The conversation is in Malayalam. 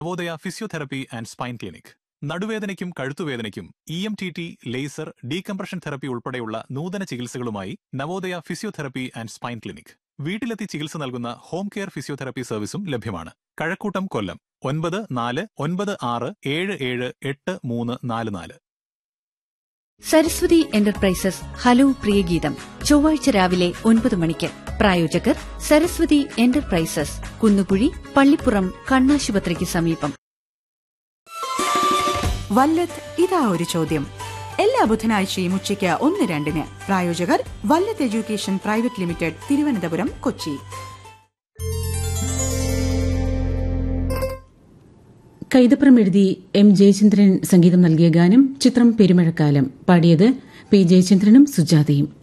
Navodaya physiotherapy and spine clinic നടുവേദനയ്ക്കും കഴുത്തുവേദനയ്ക്കും E M T T laser decompression therapy ഉൾപ്പെടെയുള്ള നൂതന ചികിത്സകളുമായി Navodaya physiotherapy and spine clinic വീട്ടിലെത്തി ചികിത്സ നൽകുന്ന ഹോം കെയർ ഫിസിയോതെറപ്പി സർവീസും ലഭ്യമാണ് കഴക്കൂട്ടം കൊല്ലം ഒൻപത് നാല് ഒൻപത് ആറ് ഏഴ് ഏഴ് എട്ട് മൂന്ന് നാല് നാല് സരസ്വതി എന്റർപ്രൈസസ് ഹലോ പ്രിയഗീതം ചൊവ്വാഴ്ച രാവിലെ ഒൻപത് മണിക്ക് പ്രായോജകർ സരസ്വതി എന്റർപ്രൈസസ് കുന്നുകുഴി പള്ളിപ്പുറം കണ്ണാശുപത്രിക്ക് സമീപം വല്ലത്ത് ഇതാ ഒരു ചോദ്യം എല്ലാ ബുധനാഴ്ചയും ഉച്ചയ്ക്ക് ഒന്ന് രണ്ടിന് പ്രായോജകർ Vallath education private limited Thiruvananthapuram Kochi Kaithapram എഴുതി എം ജയചന്ദ്രൻ സംഗീതം നൽകിയ ഗാനം ചിത്രം പെരുമഴക്കാലം പാടിയത് പി ജയചന്ദ്രനും സുജാതയും